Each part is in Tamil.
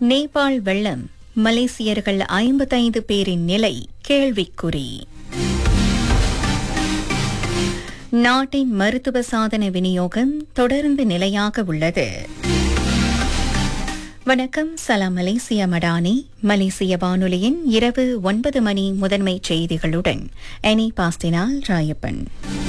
நேபாள் வெள்ளம் மலேசியர்கள் ஐம்பத்தைந்து பேரின் நிலை கேள்விக்குறி நாட்டின் மருத்துவ சாதன விநியோகம் தொடர்ந்து நிலையாக உள்ளது வணக்கம் சலாம் மலேசிய மடானி மலேசிய வானொலியின் இரவு ஒன்பது மணி முதன்மை செய்திகளுடன் எனி பாஸ்டினால் ராயப்பன்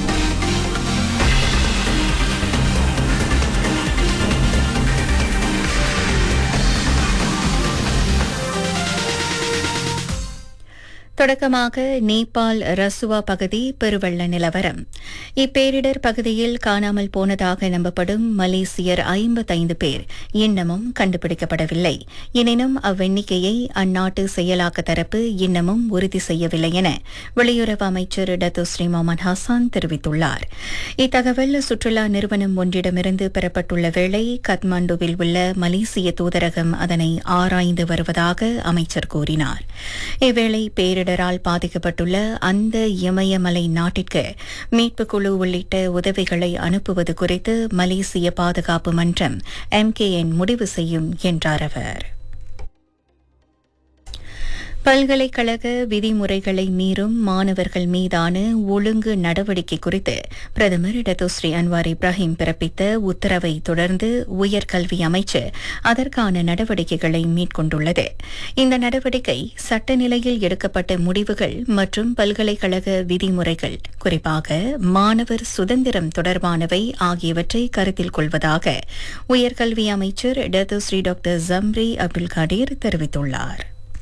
தொடக்கமாக நேபாள் ரசுவா பகுதி பெருவெள்ள நிலவரம் இப்பேரிடர் பகுதியில் காணாமல் போனதாக நம்பப்படும் மலேசியர் ஐம்பத்தைந்து பேர் இன்னமும் கண்டுபிடிக்கப்படவில்லை எனினும் அவ்வெண்ணிக்கையை அந்நாட்டு செயலாக்க தரப்பு இன்னமும் உறுதி செய்யவில்லை என வெளியுறவு அமைச்சர் டத்து ஸ்ரீ மொஹமத் ஹசான் தெரிவித்துள்ளார் இத்தகவல் சுற்றுலா நிறுவனம் ஒன்றிடமிருந்து பெறப்பட்டுள்ள வேளை கத்மாண்டுவில் உள்ள மலேசிய தூதரகம் அதனை ஆராய்ந்து வருவதாக அமைச்சர் கூறினார் இவ்வேளை பேரிடரால் பாதிக்கப்பட்டுள்ள அந்த இமயமலை நாட்டிற்கு மீட்புக் குழு உள்ளிட்ட உதவிகளை அனுப்புவது குறித்து மலேசிய பாதுகாப்பு மன்றம் எம்கேஎன் முடிவு செய்யும் என்றார் அவர் பல்கலைக்கழக விதிமுறைகளை மீறும் மாணவர்கள் மீதான ஒழுங்கு நடவடிக்கை குறித்து பிரதமர் டத்தோஸ்ரீ அன்வார் இப்ராஹிம் பிறப்பித்த உத்தரவை தொடர்ந்து உயர்கல்வி அமைச்சு அதற்கான நடவடிக்கைகளை மேற்கொண்டுள்ளது இந்த நடவடிக்கை சட்ட நிலையில் எடுக்கப்பட்ட முடிவுகள் மற்றும் பல்கலைக்கழக விதிமுறைகள் குறிப்பாக மாணவர் சுதந்திரம் தொடர்பானவை ஆகியவற்றை கருத்தில் கொள்வதாக உயர்கல்வி அமைச்சர் Dato Sri doctor Zambry Abdul Kadir தெரிவித்துள்ளார்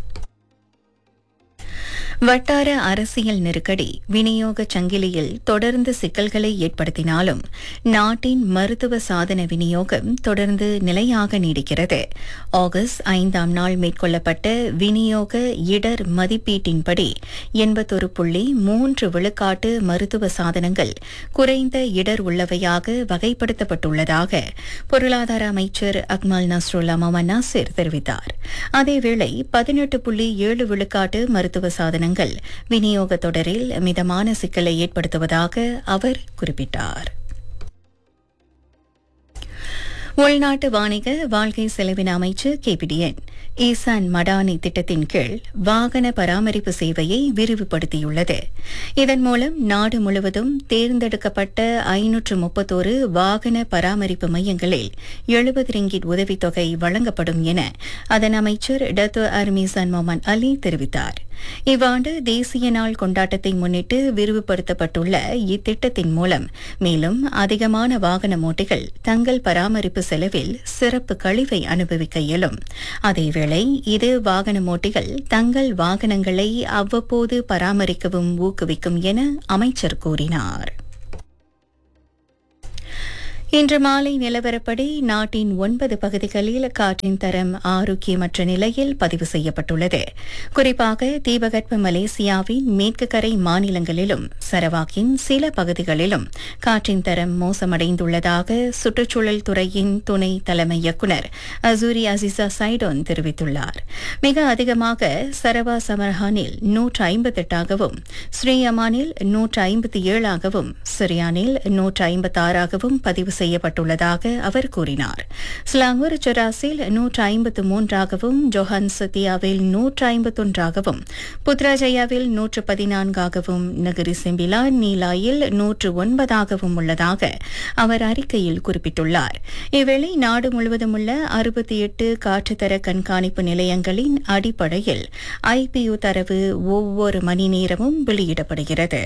வட்டார அரசியல் நெருக்கடி விநியோக சங்கிலியில் தொடர்ந்து சிக்கல்களை ஏற்படுத்தினாலும் நாட்டின் மருத்துவ சாதன விநியோகம் தொடர்ந்து நிலையாக நீடிக்கிறது ஆகஸ்ட் ஐந்தாம் நாள் மேற்கொள்ளப்பட்ட விநியோக இடர் மதிப்பீட்டின்படி எண்பத்தொரு புள்ளி மூன்று விழுக்காட்டு மருத்துவ சாதனங்கள் குறைந்த இடர் உள்ளவையாக வகைப்படுத்தப்பட்டுள்ளதாக பொருளாதார அமைச்சர் அக்மல் நஸ்ருல்லா மொமன் நாசிர் தெரிவித்தார் அதேவேளை பதினெட்டு புள்ளி ஏழு விழுக்காட்டு மருத்துவ சாதனங்கள் விநியோக தொடரில் மிதமான சிக்கலை ஏற்படுத்துவதாக அவர் குறிப்பிட்டார் உள்நாட்டு வாணிக வாழ்க்கை செலவின அமைச்சு கேபிடிஎன் ஈசான் மடானி திட்டத்தின் கீழ் வாகன பராமரிப்பு சேவையை விரிவுபடுத்தியுள்ளது இதன் மூலம் நாடு முழுவதும் தேர்ந்தெடுக்கப்பட்ட ஐநூற்று முப்பத்தோரு வாகன பராமரிப்பு மையங்களில் எழுபது ரிங்கிட் உதவித்தொகை வழங்கப்படும் என அதன் அமைச்சர் டத்தோ அர்மீசான் மொமன் அலி தெரிவித்தார் இவ்வாண்டு தேசிய நாள் கொண்டாட்டத்தை முன்னிட்டு விரிவுபடுத்தப்பட்டுள்ள இத்திட்டத்தின் மூலம் மேலும் அதிகமான வாகன ஓட்டிகள் தங்கள் பராமரிப்பு செலவில் சிறப்பு கழிவை அனுபவிக்க இயலும் அதேவேளை இது வாகன ஓட்டிகள் தங்கள் வாகனங்களை அவ்வப்போது பராமரிக்கவும் ஊக்குவிக்கும் என அமைச்சர் கூறினார் இன்று மாலை நிலவரப்படி நாட்டின் ஒன்பது பகுதிகளில் காற்றின் தரம் ஆரோக்கியமற்ற நிலையில் பதிவு செய்யப்பட்டுள்ளது குறிப்பாக தீபகற்ப மலேசியாவின் மேற்கு கரை மாநிலங்களிலும் சரவாக்கின் சில பகுதிகளிலும் காற்றின் தரம் மோசமடைந்துள்ளதாக சுற்றுச்சூழல் துறையின் துணை தலைமை இயக்குநர் அசூரி அசிசா சைடோன் தெரிவித்துள்ளார் மிக அதிகமாக சரவா சமர்ஹானில் நூற்று ஐம்பத்தெட்டாகவும் ஸ்ரீ அமானில் நூற்று ஐம்பத்தி ஏழாகவும் சிரியானில் நூற்று ஐம்பத்தாறாகவும் பதிவு செய்யப்பட்டுள்ளதாக அவர் கூறினார் ஸ்லாங்கூர் செராசில் நூற்று ஐம்பத்து மூன்றாகவும் ஜொஹன் சத்தியாவில் நூற்று ஐம்பத்தொன்றாகவும் புத்ராஜயாவில் நூற்று பதினான்காகவும் நகரி செம்பிலா நீலாயில் நூற்று ஒன்பதாகவும் உள்ளதாக அவர் அறிக்கையில் குறிப்பிட்டுள்ளார் இவ்வேளை நாடு முழுவதும் உள்ள அறுபத்தி எட்டு காற்றுத்தர கண்காணிப்பு நிலையங்களின் அடிப்படையில் ஐபியு தரவு ஒவ்வொரு மணி நேரமும் வெளியிடப்படுகிறது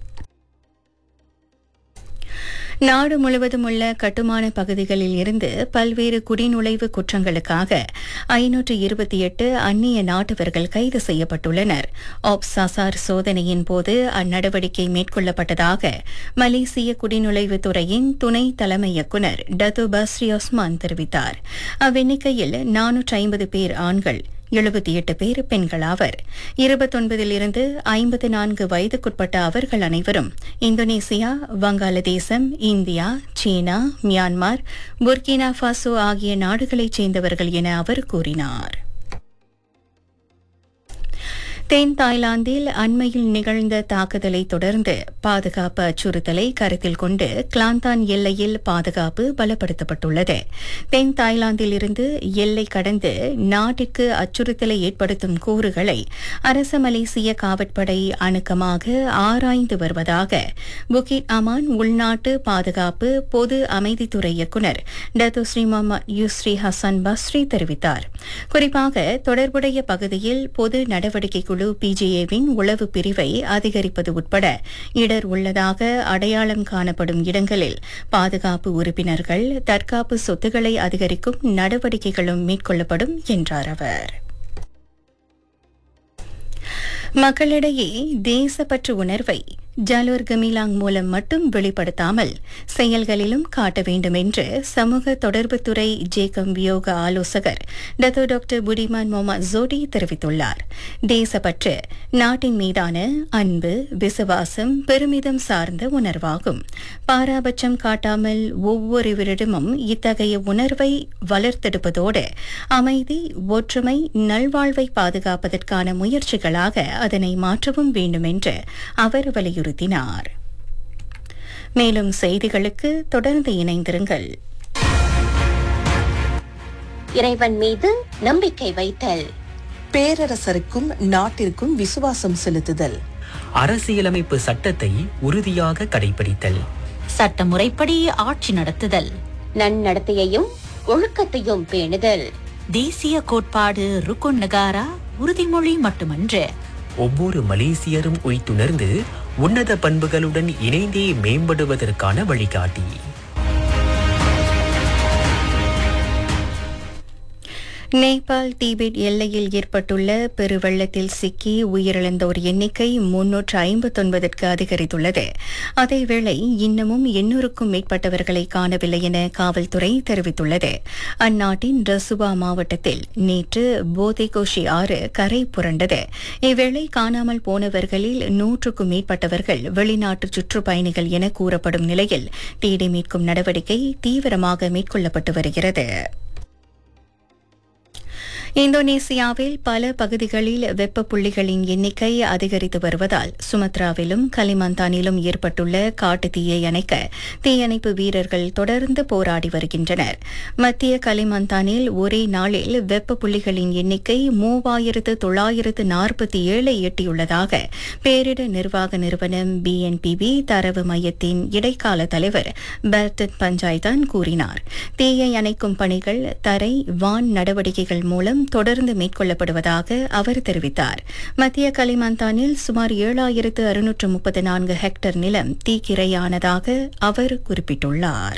நாடு முழுவதும் உள்ள கட்டுமான பகுதிகளில் இருந்து பல்வேறு குடிநுழைவு குற்றங்களுக்காக ஐநூற்று இருபத்தி எட்டு அந்நிய நாட்டவர்கள் கைது செய்யப்பட்டுள்ளனர் ஆப்சாசார் சோதனையின் போது அந்நடவடிக்கை மேற்கொள்ளப்பட்டதாக மலேசிய குடிநுழைவுத் துறையின் துணை தலைமை இயக்குநர் டத்து பஸ்ரி ஒஸ்மான் தெரிவித்தார் அவ்வெண்ணிக்கையில் நானூற்று ஐம்பது பேர் ஆண்கள் எழுபத்தி எட்டு பேர் பெண்களாவர் இருபத்தொன்பதிலிருந்து ஐம்பத்தி நான்கு வயதுக்குட்பட்ட அவர்கள் அனைவரும் இந்தோனேசியா வங்காளதேசம் India China Myanmar Burkina Faso ஆகிய நாடுகளைச் சேர்ந்தவர்கள் என அவர் கூறினார் தென் தாய்லாந்தில் அண்மையில் நிகழ்ந்த தாக்குதலை தொடர்ந்து பாதுகாப்பு அச்சுறுத்தலை கருத்தில் கொண்டு கிளாந்தான் எல்லையில் பாதுகாப்பு பலப்படுத்தப்பட்டுள்ளது தென் தாய்லாந்தில் இருந்து எல்லை கடந்து நாட்டிற்கு அச்சுறுத்தலை ஏற்படுத்தும் கூறுகளை அரச மலேசிய காவற்படை அணுக்கமாக ஆராய்ந்து வருவதாக புகிட் அமான் உள்நாட்டு பாதுகாப்பு பொது அமைதித்துறை இயக்குநர் Dato Sri Mohamed Yusri Hasan Basri தெரிவித்தார் குறிப்பாக தொடர்புடைய பகுதியில் பொது நடவடிக்கை குழு பிஜேஏவின் உளவு பிரிவை அதிகரிப்பது உட்பட இடர் உள்ளதாக அடையாளம் காணப்படும் இடங்களில் பாதுகாப்பு உறுப்பினர்கள் தற்காப்பு சொத்துக்களை அதிகரிக்கும் நடவடிக்கைகளும் மேற்கொள்ளப்படும் என்றார் அவர் மக்களிடையே தேசப்பற்று உணர்வை ஜலோர் கமிலாங் மூலம் மட்டும் வெளிப்படுத்தாமல் செயல்களிலும் காட்ட வேண்டும் என்று சமூக தொடர்புத்துறை ஜேகம் வியோக ஆலோசகர் டத்தோ டாக்டர் புடிமான் மொஹமத் ஜோடி தெரிவித்துள்ளார் தேசப்பற்று நாட்டின் மீதான அன்பு விசுவாசம் பெருமிதம் சார்ந்த உணர்வாகும் பாராபட்சம் காட்டாமல் ஒவ்வொருவரிடமும் இத்தகைய உணர்வை வளர்த்தெடுப்பதோடு அமைதி ஒற்றுமை நல்வாழ்வை பாதுகாப்பதற்கான முயற்சிகளாக அதனை மாற்றவும் வேண்டும் என்று அவர் வலியுறுத்தினார் மேலும் செய்திகளுக்கு தொடர்ந்து இணைந்திருங்கள் இறைவன் மீது நம்பிக்கை வைத்தல் பேரரசருக்கும் நாட்டிற்கும் விசுவாசம் செலுத்துதல் அரசியலமைப்பு சட்டத்தை உறுதியாக கடைபிடித்தல் சட்டமுறைப்படி ஆட்சி நடத்துதல் நன்னடத்தையையும் ஒழுக்கத்தையும் பேணுதல் தேசிய கோட்பாடு ருக்குன் நகாரா உறுதிமொழி மட்டுமன்று ஒவ்வொரு மலேசியரும் உய்த்துணர்ந்து உன்னத பண்புகளுடன் இணைந்தே மேம்படுவதற்கான வழிகாட்டி நேபாள் தீபெட் எல்லையில் ஏற்பட்டுள்ள பெருவெள்ளத்தில் சிக்கி உயிரிழந்தோர் எண்ணிக்கை முன்னூற்று ஐம்பத்தொன்பதற்கு அதிகரித்துள்ளது அதேவேளை இன்னமும் எண்ணூறுக்கும் மேற்பட்டவர்களை காணவில்லை என காவல்துறை தெரிவித்துள்ளது அந்நாட்டின் ரசுவா மாவட்டத்தில் நேற்று போதைகோஷி ஆறு கரை புரண்டது இவ்வேளை காணாமல் போனவர்களில் நூற்றுக்கும் மேற்பட்டவர்கள் வெளிநாட்டு சுற்றுப்பயணிகள் என கூறப்படும் நிலையில் தேடி மீட்கும் நடவடிக்கை தீவிரமாக மேற்கொள்ளப்பட்டு வருகிறது இந்தோனேசியாவில் பல பகுதிகளில் வெப்ப புள்ளிகளின் எண்ணிக்கை அதிகரித்து வருவதால் சுமத்ராவிலும் கலிமந்தானிலும் ஏற்பட்டுள்ள காட்டுத் தீயை அணைக்க தீயணைப்பு வீரர்கள் தொடர்ந்து போராடி வருகின்றனர் மத்திய கலிமந்தானில் ஒரே நாளில் வெப்ப புள்ளிகளின் எண்ணிக்கை மூவாயிரத்து தொள்ளாயிரத்து நாற்பத்தி ஏழை எட்டியுள்ளதாக பேரிடர் நிர்வாக நிறுவனம் பிஎன்பிபி தரவு மையத்தின் இடைக்கால தலைவர் பர்டன் பஞ்சாய்தான் கூறினார் தீயை அணைக்கும் பணிகள் தரை வான் நடவடிக்கைகள் மூலம் தொடர்ந்து மேற்கொள்ளப்படுவதாக அவர் தெரிவித்தார் மத்திய கலிமந்தானில் சுமார் ஏழாயிரத்து அறுநூற்று முப்பத்து நான்கு ஹெக்டேர் நிலம் தீக்கிரையானதாக அவர் குறிப்பிட்டுள்ளார்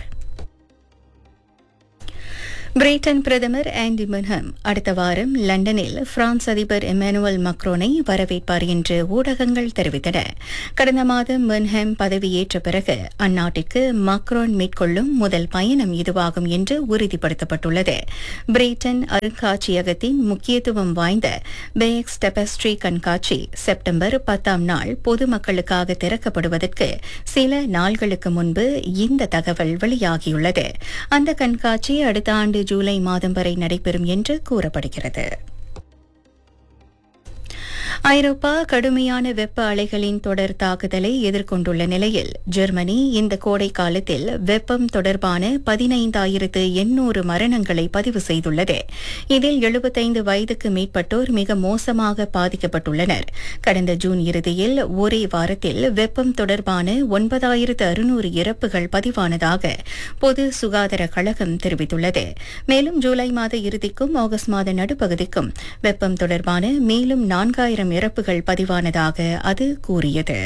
பிரிட்டன் பிரதமர் ஆண்டி மன்ஹம் அடுத்த வாரம் லண்டனில் பிரான்ஸ் அதிபர் எமானுவல் மக்ரோனை வரவேற்பார் என்று ஊடகங்கள் தெரிவித்தன கடந்த மாதம் மன்ஹம் பதவியேற்ற பிறகு அந்நாட்டிற்கு மக்ரோன் மேற்கொள்ளும் முதல் பயணம் இதுவாகும் என்று உறுதிப்படுத்தப்பட்டுள்ளது பிரிட்டன் அருங்காட்சியகத்தின் முக்கியத்துவம் வாய்ந்த பேக்ஸ் டெபஸ்ட்ரி கண்காட்சி செப்டம்பர் பத்தாம் நாள் பொதுமக்களுக்காக திறக்கப்படுவதற்கு சில நாள்களுக்கு முன்பு இந்த தகவல் வெளியாகியுள்ளது அந்த கண்காட்சி அடுத்த ஆண்டு ஜூலை மாதம் வரை நடைபெறும் என்று கூறப்படுகிறது ஐரோப்பா கடுமையான வெப்ப அலைகளின் தொடர் தாக்குதலை எதிர்கொண்டுள்ள நிலையில் ஜெர்மனி இந்த கோடை காலத்தில் வெப்பம் தொடர்பான பதினைந்தாயிரத்து எண்ணூறு மரணங்களை பதிவு செய்துள்ளது இதில் எழுபத்தைந்து வயதுக்கு மேற்பட்டோர் மிக மோசமாக பாதிக்கப்பட்டுள்ளனர் கடந்த ஜூன் இறுதியில் ஒரே வாரத்தில் வெப்பம் தொடர்பான ஒன்பதாயிரத்து அறுநூறு இறப்புகள் பதிவானதாக பொது சுகாதார கழகம் தெரிவித்துள்ளது மேலும் ஜூலை மாத இறுதிக்கும் ஆகஸ்ட் மாத நடுப்பகுதிக்கும் வெப்பம் தொடர்பான மேலும் நான்காயிரம் இறப்புகள் பதிவானதாக அது கூறியது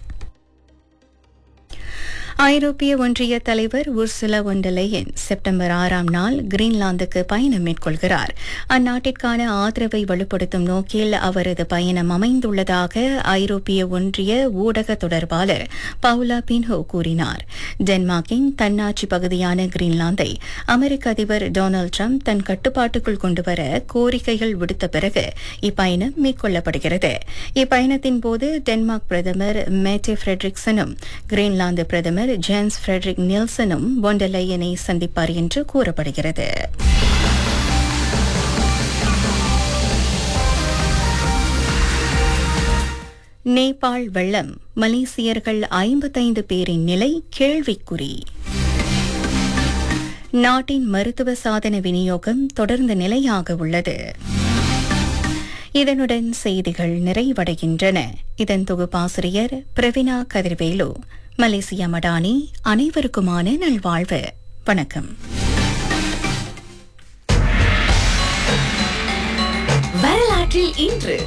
ஐரோப்பிய ஒன்றிய தலைவர் உர்சுலா ஒண்டலையன் செப்டம்பர் ஆறாம் நாள் கிரீன்லாந்துக்கு பயணம் மேற்கொள்கிறார் அந்நாட்டிற்கான ஆதரவை வலுப்படுத்தும் நோக்கில் அவரது பயணம் அமைந்துள்ளதாக ஐரோப்பிய ஒன்றிய ஊடக தொடர்பாளர் பவுலா பின்ஹோ கூறினார் டென்மார்க்கின் தன்னாட்சி பகுதியான கிரீன்லாந்தை அமெரிக்க அதிபர் டொனால்டு ட்ரம்ப் தன் கட்டுப்பாட்டுக்குள் கொண்டுவர கோரிக்கைகள் விடுத்த பிறகு இப்பயணம் மேற்கொள்ளப்படுகிறது இப்பயணத்தின் போது டென்மார்க் பிரதமர் மேட்டே ஃபிரெட்ரிக்சனும் கிரீன்லாந்து பிரதமர் ஜேம்ஸ் ஃபிரெட்ரிக் நில்சனும் பொண்டலையனை சந்திப்பார் என்று கூறப்படுகிறது நேபாள் வெள்ளம் மலேசியர்கள் ஐம்பத்தைந்து பேரின் நிலை கேள்விக்குறி நாட்டின் மருத்துவ சாதன விநியோகம் தொடர்ந்து நிலையாக உள்ளது இதனுடன் செய்திகள் நிறைவடைகின்றன இதன் தொகுப்பாசிரியர் பிரவினா கதிர்வேலு மலேசியா மடானி அனைவருக்குமான நல்வாழ்வு வணக்கம் வரலாற்றில் இன்று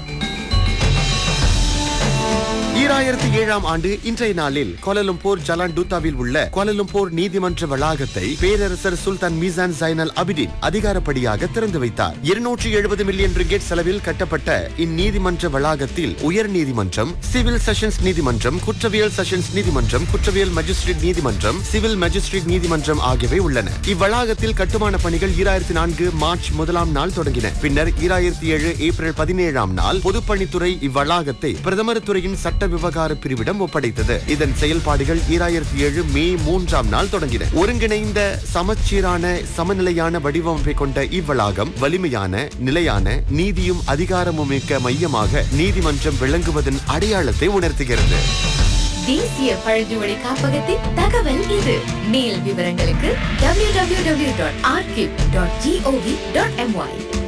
ஈராயிரத்தி ஏழாம் ஆண்டு இன்றைய நாளில் கோலலம்பூர் ஜலான் டூத்தாவில் உள்ள கோலலம்பூர் நீதிமன்ற வளாகத்தை பேரரசர் சுல்தான் மீசான் ஜைனல் அபிடின் அதிகாரப்படியாக திறந்து வைத்தார் இருநூற்றி எழுபது மில்லியன் ரிங்கெட் செலவில் கட்டப்பட்ட இந்நீதிமன்ற வளாகத்தில் உயர் நீதிமன்றம் சிவில் செஷன்ஸ் நீதிமன்றம் குற்றவியல் செஷன்ஸ் நீதிமன்றம் குற்றவியல் மஜிஸ்ட்ரேட் நீதிமன்றம் சிவில் மஜிஸ்ட்ரேட் நீதிமன்றம் ஆகியவை உள்ளன இவ்வளாகத்தில் கட்டுமான பணிகள் ஈராயிரத்தி நான்கு மார்ச் முதலாம் நாள் தொடங்கின பின்னர் ஈராயிரத்தி ஏழு ஏப்ரல் பதினேழாம் நாள் பொதுப்பணித்துறை இவ்வளாகத்தை பிரதமர் துறையின் சட்ட விவகார பிரிவிடம் ஒப்படைத்தது இதன் செயல்பாடுகள் ஈராயிரத்தி ஏழு மே மூன்றாம் நாள் தொடங்கின ஒருங்கிணைந்த சமச்சீரான சமநிலையான வடிவமைப்பை கொண்ட இவ்வளாகம் வலிமையான நிலையான நீதியும் அதிகாரமும் மிக்க மையமாக நீதிமன்றம் விளங்குவதன் அடையாளத்தை உணர்த்துகிறது தேசிய பழங்குடி காப்பகத்தின் தகவல் இது மேல் விவரங்களுக்கு www.archive.gov.my